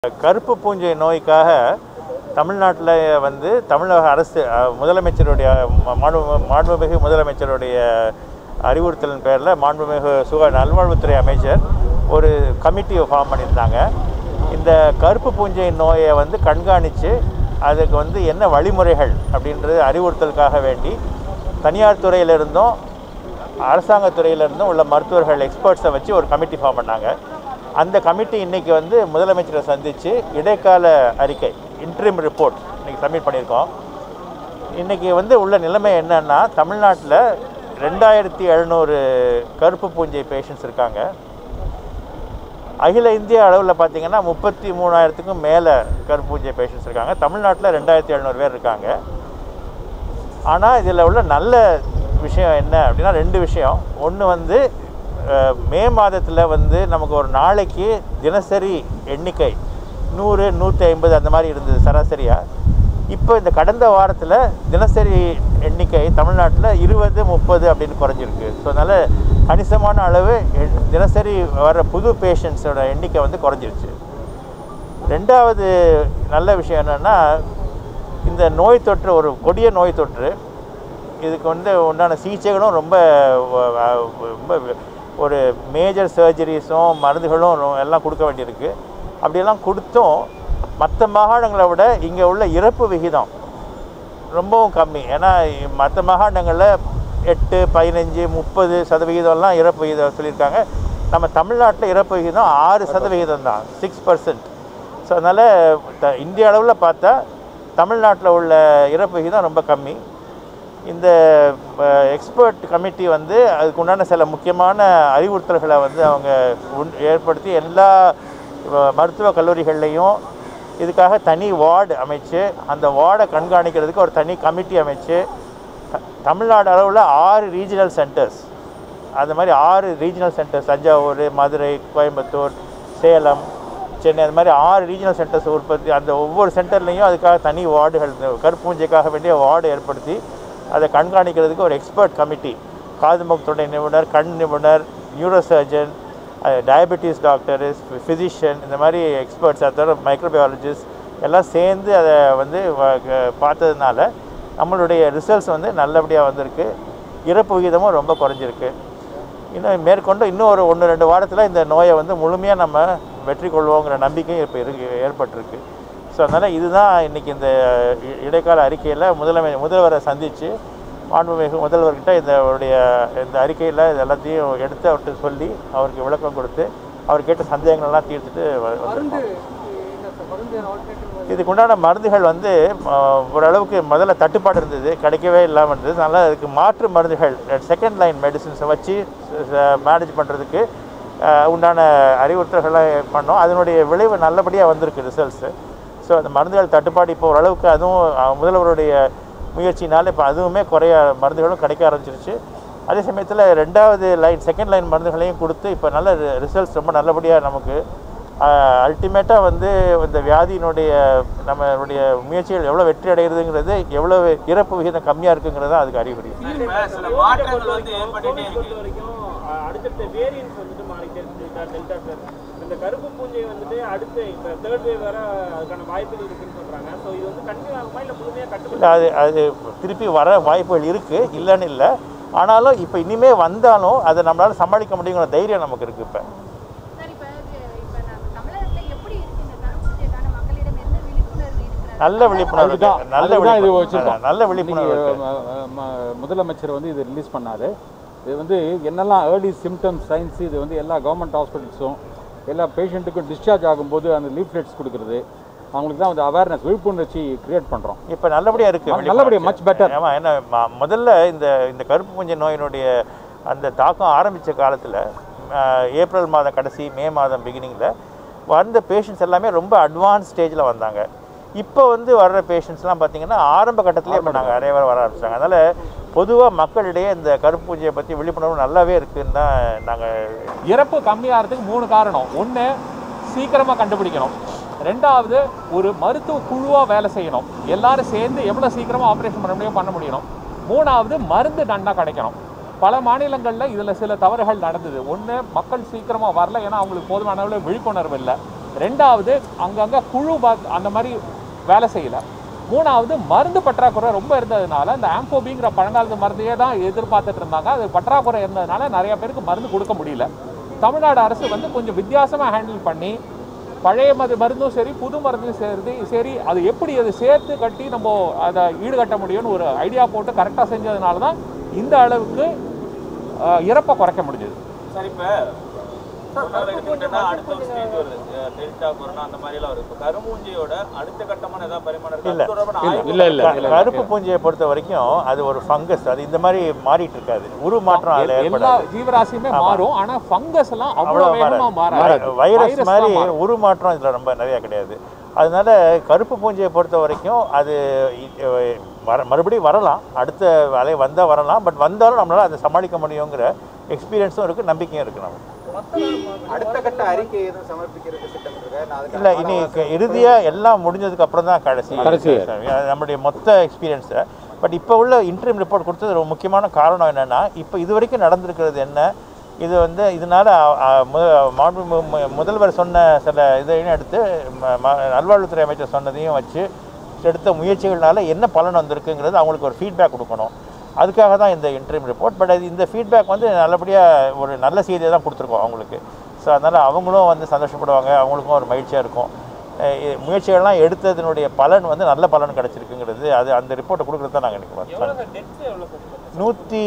கருப்பு பூஞ்சை நோய்க்காக தமிழ்நாட்டில் வந்து தமிழக அரசு அஹ், முதலமைச்சருடைய ம- மாண்பு மாண்புமிகு முதலமைச்சருடைய அறிவுறுத்தலின் பேரில் மாண்புமிகு சுக நல்வாழ்வுத்துறை அமைச்சர் ஒரு கமிட்டியை ஃபார்ம் பண்ணியிருந்தாங்க இந்த கருப்பு பூஞ்சை நோயை வந்து கண்காணித்து அதுக்கு வந்து என்ன வழிமுறைகள் அப்படின்றது அறிவுறுத்தலுக்காக வேண்டி தனியார் துறையிலிருந்தும் அரசாங்கத் துறையிலிருந்தும் உள்ள மருத்துவர்கள் எக்ஸ்பர்ட்ஸை வச்சு ஒரு கமிட்டி ஃபார்ம் பண்ணாங்க அந்த கமிட்டி இன்னைக்கு வந்து முதலமைச்சரை சந்தித்து இடைக்கால அறிக்கை இன்ட்ரீம் ரிப்போர்ட் இன்னைக்கு சப்மிட் பண்ணியிருக்கோம் இன்னைக்கு வந்து உள்ள நிலைமை என்னன்னா தமிழ்நாட்டில் ரெண்டாயிரத்தி எழுநூறு கருப்பு பூஞ்சை பேஷண்ட்ஸ் இருக்காங்க அகில இந்திய அளவில் பார்த்தீங்கன்னா முப்பத்தி மூணாயிரத்துக்கும் மேலே கருப்பு பூஞ்சை பேஷண்ட்ஸ் இருக்காங்க தமிழ்நாட்டில் ரெண்டாயிரத்தி எழுநூறு பேர் இருக்காங்க ஆனால் இதில் உள்ள நல்ல விஷயம் என்ன அப்படின்னா ரெண்டு விஷயம் ஒன்று வந்து அஹ், மே மாதத்தில் வந்து நமக்கு ஒரு நாளைக்கு தினசரி எண்ணிக்கை நூறு நூற்றி ஐம்பது அந்த மாதிரி இருந்தது சராசரியாக இப்போ இந்த கடந்த வாரத்தில் தினசரி எண்ணிக்கை தமிழ்நாட்டில் இருபது முப்பது அப்படின்னு குறைஞ்சிருக்கு ஸோ அதனால் கணிசமான அளவு எ- தினசரி வர புது பேஷண்ட்ஸோட எண்ணிக்கை வந்து குறைஞ்சிருச்சு ரெண்டாவது நல்ல விஷயம் என்னென்னா இந்த நோய் தொற்று ஒரு கொடிய நோய் தொற்று இதுக்கு வந்து உண்டான சிகிச்சைகளும் ரொம்ப வ- வ- ரொம்ப ஒரு மேஜர் சர்ஜரிஸும் மருந்துகளும் ரொ- எல்லாம் கொடுக்க வேண்டியிருக்கு அப்படியெல்லாம் கொடுத்தும் மற்ற மாகாணங்களை விட இங்கே உள்ள இறப்பு விகிதம் ரொம்பவும் கம்மி ஏன்னா மற்ற மாகாணங்களில் எட்டு பதினஞ்சு முப்பது சதவிகிதம்லாம் இறப்பு விகிதம் சொல்லியிருக்காங்க நம்ம தமிழ்நாட்டில் இறப்பு விகிதம் ஆறு சதவிகிதம் தான் சிக்ஸ் பர்சன்ட் ஸோ அதனால் த இந்திய அளவில் பார்த்தா தமிழ்நாட்டில் உள்ள இறப்பு விகிதம் ரொம்ப கம்மி இந்த எக்ஸ்பர்ட் கமிட்டி வந்து அதுக்கு உண்டான சில முக்கியமான அறிவுறுத்தல்களை வந்து அவங்க உண்- ஏற்படுத்தி எல்லா அஹ், மருத்துவக் கல்லூரிகள்லையும் இதுக்காக தனி வார்டு அமைச்சு அந்த வார்டை கண்காணிக்கிறதுக்கு ஒரு தனி கமிட்டி அமைச்சு த- தமிழ்நாடு அளவில் ஆறு ரீஜனல் சென்டர்ஸ் அந்த மாதிரி ஆறு ரீஜனல் சென்டர்ஸ் தஞ்சாவூர் மதுரை கோயம்புத்தூர் சேலம் சென்னை அந்த மாதிரி ஆறு ரீஜனல் சென்டர்ஸ் உற்பத்தி அந்த ஒவ்வொரு சென்டர்லேயும் அதுக்காக தனி வார்டுகள் இந்த கருப்பூஞ்சைக்காக வேண்டிய வார்டு ஏற்படுத்தி அதை கண்காணிக்கிறதுக்கு ஒரு எக்ஸ்பர்ட் கமிட்டி காது மூக்கு தொண்டை நிபுணர் கண் நிபுணர் neuro surgeon diabetes doctor physician இந்த மாதிரி எக்ஸ்பர்ட்ஸ் அதை தவிர மைக்ரோபயாலஜிஸ்ட் எல்லாம் சேர்ந்து அதை வந்து வ- க- பார்த்ததுனால நம்மளுடைய ரிசல்ட்ஸ் வந்து நல்லபடியாக வந்திருக்கு இறப்பு விகிதமும் ரொம்ப குறைஞ்சிருக்கு இன்னும் மேற்கொண்டு இன்னும் ஒரு ஒன்று ரெண்டு வாரத்தில் இந்த நோயை வந்து முழுமையாக நம்ம வெற்றி கொள்வோங்கிற நம்பிக்கையும் இப்போ இருக்கு ஏற்பட்டிருக்கு ஸோ அதனால் இதுதான் இன்றைக்கி இந்த இ- இடைக்கால அறிக்கையில் முதலமை முதல்வரை சந்தித்து மாண்புமிகு முதல்வர்கிட்ட இந்த அவருடைய இந்த அறிக்கையில் இது எல்லாத்தையும் எடுத்து அவர்கிட்ட சொல்லி அவருக்கு விளக்கம் கொடுத்து அவர் கேட்ட சந்தேகங்கள்லாம் தீர்த்துட்டு வ- வந்திருக்கோம் இதுக்கு உண்டான மருந்துகள் வந்து அஹ், ஓரளவுக்கு முதல்ல தட்டுப்பாடு இருந்தது கிடைக்கவே இல்லாமல் இருந்தது அதனால் அதுக்கு மாற்று மருந்துகள் செகண்ட் லைன் மெடிசின்ஸை வச்சு மேனேஜ் பண்ணுறதுக்கு உண்டான அறிவுறுத்தல்களை பண்ணோம் அதனுடைய விளைவு நல்லபடியாக வந்திருக்கு ரிசல்ட்ஸு ஸோ அந்த மருந்துகள் தட்டுப்பாடு இப்போ ஓரளவுக்கு அதுவும் அஹ், முதல்வருடைய முயற்சினால் இப்போ அதுவுமே குறைய மருந்துகளும் கிடைக்க ஆரம்பிச்சிருச்சு அதே சமயத்தில் ரெண்டாவது லைன் செகண்ட் லைன் மருந்துகளையும் கொடுத்து இப்போ நல்ல ரிசல்ட்ஸ் ரொம்ப நல்லபடியாக நமக்கு அல்டிமேட்டாக வந்து இந்த வியாதியினுடைய நம்மளுடைய முயற்சிகள் எவ்வளோ வெற்றி அடைகிறதுங்கிறது எவ்வளோ இறப்பு விகிதம் கம்மியாக இருக்குங்கிறது தான் அதுக்கு அறிகுறி இப்ப சில மாற்றங்கள் வந்து ஏற்பட்டுட்டே பொறுத்த இருக்கு வரைக்கும் அஹ், அடுத்தடுத்த வேரியன்ஸ் வந்துட்டு மாறிட்டே இருக்கு டெல்டா டெல்டா பிளஸ் இந்த கருப்பு பூஞ்சை வந்துட்டு அடுத்து இப்போ தேர்ட் வேவ் வர அதுக்கான வாய்ப்புகள் இருக்குன்னு சொல்றாங்க ஸோ இது வந்து கண்டினியூ ஆகுமா இல்லை முழுமையாக இல்லை கட்டுப்படுத்த அது அது திருப்பி வர வாய்ப்புகள் இருக்குது இல்லைன்னு இல்லை ஆனாலும் இப்போ இனிமே வந்தாலும் அதை நம்மளால் சமாளிக்க முடியுங்கிற தைரியம் நமக்கு இருக்குது இப்போ சார் இப்போ இப்போ நம்ம தமிழகத்துல எப்படி இருக்கு இந்த தடுப்பூசிக்கான மக்களிடம் என்ன விழிப்புணர்வு இருக்கிறது நல்ல விழிப்புணர்வு அதுதான் இருக்கு. நல்ல அதுதான் இது விழிப்புணர்வு வச்சிருக்கோம் நல்ல விழிப்புணர்வு இன்னைக்கு, இருக்கு. ம- ம- முதலமைச்சர் வந்து இது ரிலீஸ் பண்ணாரு இது வந்து என்னெல்லாம் ஏர்லி சிம்டம்ஸ் சயின்ஸ் இது வந்து எல்லா கவர்மெண்ட் ஹாஸ்பிட்டல்ஸும் எல்லா பேஷண்ட்டுக்கும் டிஸ்சார்ஜ் ஆகும்போது அந்த லீஃப்லெட்ஸ் கொடுக்குறது அவங்களுக்கு தான் வந்து அவேர்னஸ் விழிப்புணர்ச்சி கிரியேட் பண்ணுறோம் இப்போ நல்லபடியாக இருக்குது ஆ, நல்லபடியா, much better. ஆமாம் என்ன ம- முதல்ல இந்த இந்த கருப்பு பூஞ்சை நோயினுடைய அந்த தாக்கம் ஆரம்பித்த காலத்தில் ஏப்ரல் மாதம் கடைசி மே மாதம் பிகினிங்கில் வந்த பேஷண்ட்ஸ் எல்லாமே ரொம்ப அட்வான்ஸ் ஸ்டேஜில் வந்தாங்க இப்போ வந்து வர்ற பேஷண்ட்ஸ்லாம் பார்த்தீங்கன்னா ஆரம்ப கட்டத்திலே இப்போ நாங்கள் நிறைய பேர் வர ஆரம்பிச்சிட்டாங்க அதனால் பொதுவாக மக்களிடையே இந்த கருப்பு பூஞ்சையை பற்றி விழிப்புணர்வு நல்லாவே இருக்குன்னு தான் நாங்கள் இறப்பு கம்மியாகிறதுக்கு மூணு காரணம் ஒன்று சீக்கிரமாக கண்டுபிடிக்கணும் ரெண்டாவது ஒரு மருத்துவ குழுவாக வேலை செய்யணும் எல்லாரும் சேர்ந்து எவ்வளோ சீக்கிரமாக ஆப்ரேஷன் பண்ண முடியும் பண்ண முடியணும் மூணாவது மருந்து நன்னா கிடைக்கணும் பல மாநிலங்களில் இதில் சில தவறுகள் நடந்தது ஒன்று மக்கள் சீக்கிரமாக வரல ஏன்னா அவங்களுக்கு போதுமான அளவு விழிப்புணர்வு இல்லை ரெண்டாவது அங்கங்கே குழு பா- அந்த மாதிரி வேலை செய்யல மூணாவது மருந்து பற்றாக்குறை ரொம்ப இருந்ததுனால இந்த ஆம்போபிங்கிற பழங்காலத்து மருந்தையே தான் எதிர்பார்த்துட்டு இருந்தாங்க அது பற்றாக்குறை இருந்ததுனால நிறைய பேருக்கு மருந்து கொடுக்க முடியல தமிழ்நாடு அரசு வந்து கொஞ்சம் வித்தியாசமாக ஹேண்டில் பண்ணி பழைய மது மருந்தும் சரி புது மருந்தும் சரி சரி அது எப்படி அது சேர்த்து கட்டி நம்ம அதை ஈடுகட்ட முடியும்னு ஒரு ஐடியா போட்டு கரெக்டாக செஞ்சதுனால தான் இந்த அளவுக்கு அஹ், இறப்பை குறைக்க முடிஞ்சது சார் இப்போ கொரோனா எடுத்துக்கிட்டோம்னா அடுத்த ஒரு ஸ்டேஜ் வருது அஹ் டெல்டா கொரோனா அந்த மாதிரி எல்லாம் வருது இப்போ கருமூஞ்சியோட அடுத்த கட்டமான ஏதாவது பரிமாணம் இருக்கு இல்ல. அது தொடர்பான ஆய்வு இல்ல இல்ல க- கருப்பு பூஞ்சையை பொறுத்த வரைக்கும் அது ஒரு ஃபங்கஸ் அது இந்த மாதிரி மாறிட்டு இருக்காது உரு மாற்றம் அதில் எல்லா ஏற்படாது ஜீவராசியுமே மாறும் ஆனா ஃபங்கஸ் எல்லாம் அவ்வளவு அவ்வளோ வேகமா மாறாது மாறாது வைரஸ் தான் மாதிரி மாறும். உரு மாற்றம் இதில் ரொம்ப நிறையா கிடையாது அதனால கருப்பு பூஞ்சையை பொறுத்த வரைக்கும் அது இ- அஹ் வர மறுபடியும் வரலாம் அடுத்த அலை வந்தால் வரலாம் பட் வந்தாலும் நம்மளால் அதை சமாளிக்க முடியுங்கிற எக்ஸ்பீரியன்ஸும் இருக்குது நம்பிக்கையும் இருக்குது நமக்கு அடுத்த கட்ட அறிக்கை எதுவும் சமர்ப்பிக்கிறதுக்கு திட்டம் இருக்கா நான் அதுக்கு இல்லை இனி இறுதியாக எல்லாம் முடிஞ்சதுக்கு அப்புறம் தான் கடைசி கடைசி. அது நம்முடைய மொத்த எக்ஸ்பீரியன்ஸை பட் இப்போ உள்ள இன்டர்ம் ரிப்போர்ட் கொடுத்தது ஒரு முக்கியமான காரணம் என்னென்னா இப்போ இது வரைக்கும் நடந்திருக்கிறது என்ன இது வந்து இதனால அ, மு- மாண்பு மு- மு- முதல்வர் சொன்ன சில இதையும் எடுத்து ம- ம- நல்வாழ்வுத்துறை அமைச்சர் சொன்னதையும் வச்சு எடுத்த முயற்சிகள்னால என்ன பலன் வந்திருக்குங்கிறது அவங்களுக்கு ஒரு ஃபீட்பேக் கொடுக்கணும் அதுக்காக தான் இந்த இன்டர்ம் ரிப்போர்ட் பட் அது இந்த ஃபீட்பேக் வந்து நல்லபடியாக ஒரு நல்ல செய்தியை தான் கொடுத்துருக்கோம் அவங்களுக்கு ஸோ அதனால் அவங்களும் வந்து சந்தோஷப்படுவாங்க அவங்களுக்கும் ஒரு மகிழ்ச்சியாக இருக்கும் அஹ் இ- முயற்சிகள்லாம் எடுத்ததனுடைய பலன் வந்து நல்ல பலன் கிடச்சிருக்குங்கிறது அது அந்த ரிப்போர்ட்டை கொடுக்குறது தான் நாங்கள் நினைக்கிறோம் நூற்றி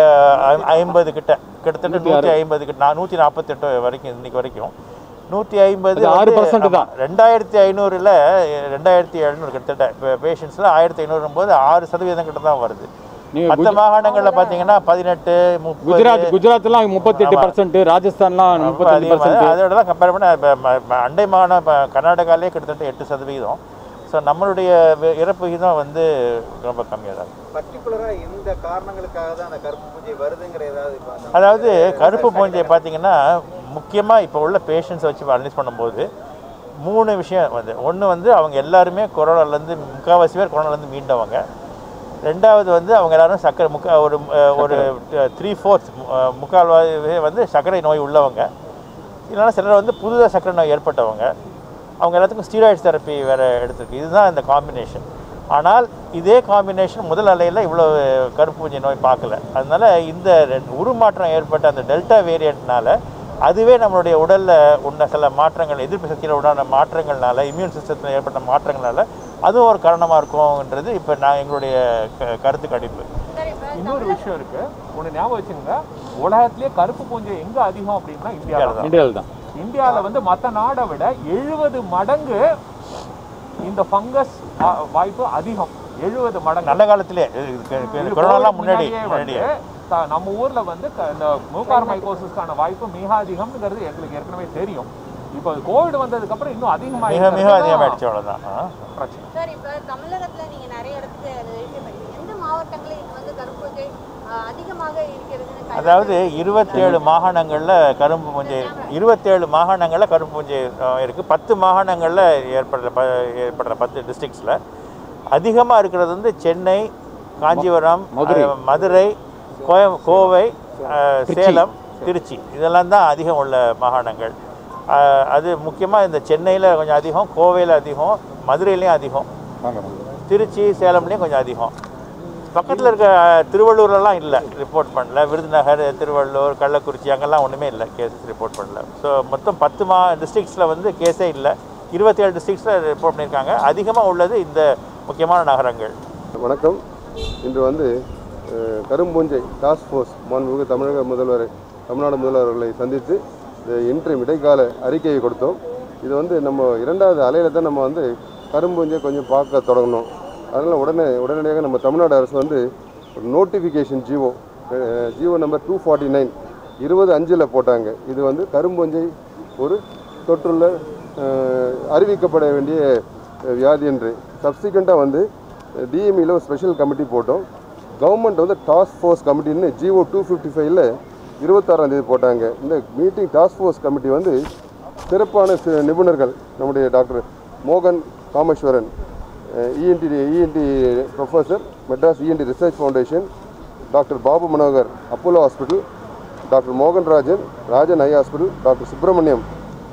ஐம்பது கிட்ட கிட்டத்தட்ட நூற்றி ஐம்பது கிட்ட நான் நூற்றி நாற்பத்தெட்டு வரைக்கும் இன்னைக்கு வரைக்கும் நூற்றி ஐம்பது அது 6% தான். ரெண்டாயிரத்தி ஐநூறில் ரெண்டாயிரத்தி எழுநூறு கிட்டத்தட்ட இப்போ பேஷண்ட்ஸில் ஆயிரத்தி ஐநூறும் போது ஆறு சதவீதம் கிட்ட தான் வருது நீங்க மற்ற மாகாணங்களில் பார்த்தீங்கன்னா பதினெட்டு முப்பது குஜராத் குஜராத்லாம் முப்பத்தெட்டு பர்சன்ட் ராஜஸ்தான்லாம் ரொம்ப முப்பத்தஞ்சு அதிகமாக பர்சன்ட் அதோடலாம் கம்பேர் பண்ண இப்ப ம- ம- அண்டை மாகாணம் இப்போ கர்நாடகாலே கிட்டத்தட்ட எட்டு சதவீதம் ஸோ நம்மளுடைய வி- இறப்பு விகிதம் வந்து ரொம்ப கம்மியாக தான் இருக்கு. பர்டிகுலரா இந்த காரணங்களுக்காக தான் அந்த கருப்பு பூஜை வருதுங்கிற ஏதாவது இப்ப அந்த- அதாவது கருப்பு பூஞ்சை பார்த்தீங்கன்னா முக்கியமாக இப்போ உள்ள பேஷண்ட்ஸ் வச்சு அனலைஸ் பண்ணும்போது மூணு விஷயம் வந்து ஒன்று வந்து அவங்க எல்லாருமே கொரோனாலேருந்து முக்கால்வாசி பேர் கொரோனாலேருந்து மீண்டவங்க ரெண்டாவது வந்து அவங்க எல்லாரும் சர்க்கரை முக்கா ஒரு அஹ், ஒரு த்ரீ ஃபோர்த் முக்கால்வாசி பேர் வந்து சர்க்கரை நோய் உள்ளவங்க இல்லைன்னா சிலர் வந்து புதுதாக சர்க்கரை நோய் ஏற்பட்டவங்க அவங்க எல்லாத்துக்கும் ஸ்டீராய்ட்ஸ் தெரப்பி வேறு எடுத்திருக்கு இதுதான் இந்த காம்பினேஷன் ஆனால் இதே காம்பினேஷன் முதல் அலையில் இவ்வளோ கருப்பு பூஞ்சை நோய் பார்க்கல அதனால இந்த ரெண்டு உருமாற்றம் ஏற்பட்ட அந்த டெல்டா வேரியண்ட்னால அதுவே நம்மளுடைய உடலில் உள்ள சில மாற்றங்கள் எதிர்ப்பு சக்தியில் உண்டான மாற்றங்கள்னால இம்யூன் சிஸ்டத்தில் ஏற்பட்ட மாற்றங்கள்னால அதுவும் ஒரு காரணமாக இருக்கும்ன்றது இப்போ நான் எங்களுடைய க- கருத்து கணிப்பு சார் இப்போ இன்னொரு விஷயம் இருக்கு ஒன்று ஞாபகம் வச்சுங்க உலகத்திலேயே கருப்பு பூஞ்சை எங்க அதிகம் அப்படின்னா இந்தியாவில் தான் இந்தியாவில் தான் இந்தியாவில் வந்து மற்ற நாடை விட எழுபது மடங்கு இந்த ஃபங்கஸ் வாய்ப்பு அதிகம் எழுபது மடங்கு நல்ல காலத்திலே இது கொரோனாலாம் COVID முன்னாடி முன்னாடியே முன்னாடியே வந்து த- நம்ம ஊர்ல வந்து க- இந்த மூக்கார் மைக்கோசிஸ்க்கான வாய்ப்பு மிக அதிகம்ங்கிறது எங்களுக்கு ஏற்கனவே தெரியும் இப்போ கோவிட் வந்ததுக்கு அப்புறம் இன்னும் அதிகமாக மிக மிக அதிகமாகிடுச்சு அவ்வளோதான் ஆ பிரச்சனை சார் இப்போ தமிழகத்துல நீங்க நிறைய இடத்துல அது வெரிஃபை பண்ணீங்க எந்த மாவட்டங்களில் இது வந்து கரும்பூஜை அதிகமாக இருக்கிறதுன்னு கருத்து- அதாவது இருபத்தேழு மாகாணங்களில் கரும்பு பூஞ்சை இருபத்தேழு மாகாணங்களில் கரும்பு பூஞ்சை இருக்குது பத்து மாகாணங்களில் ஏற்படுற ப ஏற்படுற பத்து டிஸ்ட்ரிக்ஸில் அதிகமாக இருக்கிறது வந்து சென்னை காஞ்சிபுரம் மதுரை. அஹ், மதுரை கோயம் கோவை அஹ், சேலம் திருச்சி இதெல்லாம் தான் அதிகம் உள்ள மாகாணங்கள் அஹ், அது முக்கியமாக இந்த சென்னையில் கொஞ்சம் அதிகம் கோவையில் அதிகம் மதுரையிலையும் அதிகம் வாங்க திருச்சி சேலம்லேயும் கொஞ்சம் அதிகம் பக்கத்தில் இருக்க அஹ், திருவள்ளூர்லலாம் இல்லை ரிப்போர்ட் பண்ணல விருதுநகர் திருவள்ளூர் கள்ளக்குறிச்சி அங்கெல்லாம் ஒன்றுமே இல்லை கேசஸ் ரிப்போர்ட் பண்ணல ஸோ மொத்தம் பத்து மா டிஸ்ட்ரிக்ஸில் வந்து கேஸே இல்லை இருபத்தேழு டிஸ்ட்ரிக்ஸில் ரிப்போர்ட் பண்ணியிருக்காங்க அதிகமாக உள்ளது இந்த முக்கியமான நகரங்கள் வணக்கம் இன்று வந்து அஹ், கரும்பூஞ்சை டாஸ்க் ஃபோர்ஸ் மாண்புமிகு தமிழக முதல்வர் தமிழ்நாடு முதல்வர் அவர்களை சந்தித்து இந்த இன்றைய இடைக்கால அறிக்கையை கொடுத்தோம் இது வந்து நம்ம இரண்டாவது அலையில் தான் நம்ம வந்து கரும்பூஞ்சை கொஞ்சம் பார்க்க தொடங்கணும் அதனால் உடனே உடனடியாக நம்ம தமிழ்நாடு அரசு வந்து ஒரு notification GO GO number two forty nine இருபது அஞ்சில் போட்டாங்க இது வந்து கரும்பூஞ்சை ஒரு தொற்றுள்ள அஹ், அறிவிக்கப்பட வேண்டிய அஹ், வியாதி என்று சப்சிக்வெண்ட்டாக வந்து டிஎம்இயில் ஒரு ஸ்பெஷல் கமிட்டி போட்டோம் கவர்மெண்ட் வந்து டாஸ்க் ஃபோர்ஸ் கமிட்டின்னு ஜிஓ டூ ஃபிஃப்டி ஃபைவ்ல இருபத்தாறாம் தேதி போட்டாங்க இந்த மீட்டிங் டாஸ்க் ஃபோர்ஸ் கமிட்டி வந்து சிறப்பான சி- நிபுணர்கள் நம்முடைய டாக்டர் மோகன் Kameswaran ENT ENT professor Madras ENT research foundation doctor Babu Manohar Apollo hospital doctor Mohanrajan Rajan eye hospital doctor Subramaniam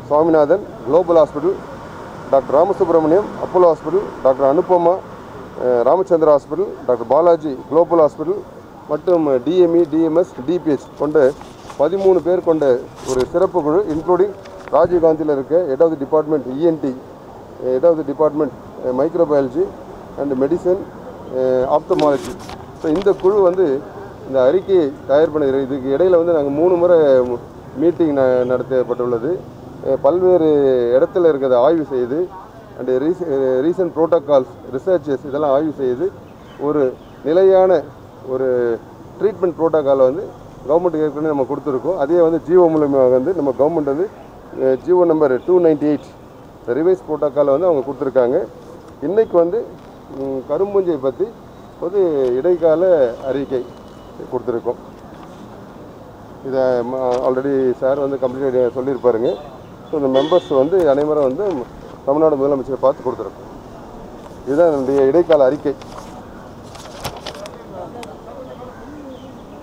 Swaminathan global hospital doctor Ramasubramaniam Apollo hospital doctor Anupama uh, Ramachandra hospital doctor Balaji global hospital மற்றும் டிஎம்இ டிஎம்எஸ் டிபிஹெச் கொண்ட பதிமூணு பேர் கொண்ட ஒரு சிறப்பு குழு இன்க்ளூடிங் ராஜீவ்காந்தியில் இருக்க head of the department ENT head of the department microbiology and medicine ophthalmology so இந்த குழு வந்து இந்த அறிக்கையை தயார் பண்ணுகிறது இதுக்கு இடையில வந்து நாங்கள் மூணு முறை மீட்டிங் ந நடத்தப்பட்டுள்ளது அஹ் பல்வேறு இடத்துல இருக்கிறத ஆய்வு செய்து அண்ட் ரீச ரீசன்ட் ப்ரோட்டோகால்ஸ் ரிசர்ச்சஸ் இதெல்லாம் ஆய்வு செய்து ஒரு நிலையான ஒரு ட்ரீட்மெண்ட் ப்ரோட்டோகாலை வந்து கவர்மெண்ட்டுக்கு ஏற்கனவே நம்ம கொடுத்துருக்கோம் அதே வந்து ஜியோ மூலமாக வந்து நம்ம கவர்மெண்ட் வந்து GO number two ninety eight revise ப்ரோட்டோக்காலை வந்து அவங்க கொடுத்துருக்காங்க இன்றைக்கி வந்து ம், கரும்பூஞ்சை பற்றி ஒரு இடைக்கால அறிக்கை கொடுத்துருக்கோம் இதை ஆல்ரெடி சார் வந்து கம்ப்ளீட் சொல்லியிருப்பாருங்க ஸோ இந்த மெம்பர்ஸ் வந்து அனைவரும் வந்து தமிழ்நாடு முதலமைச்சரை பார்த்து கொடுத்துருக்கோம் இதுதான் என்னுடைய இடைக்கால அறிக்கை